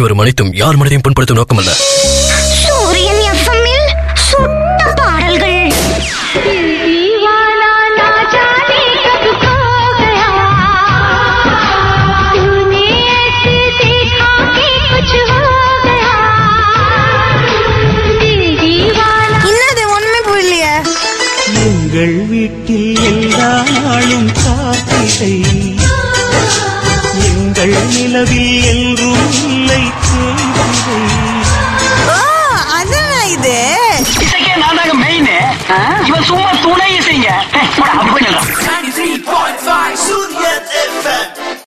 பின்வரும் அனைத்தும் யார் மனதையும் புண்படுத்தும் நோக்கமல்ல சூரியன் எஃப்எம்மில் சுட்ட பாடல்கள் दीवाना ना जाने कब खो गया तूने ऐसे देखा कि कुछ हो गया दिल दीवाना என்னது ஒண்ணுமே புரியலையே எங்கள் வீட்டில் எல்லா நாளும் காத்திரை எங்கள் நிலவில் என்றும் இல்லை தேய்திரை ஓ அதான் இது இசைக்கே நான் தாங்க மெயின் இவன் சும்மா துணை இசைங்க போடா, அப்ப போய் நில்றா.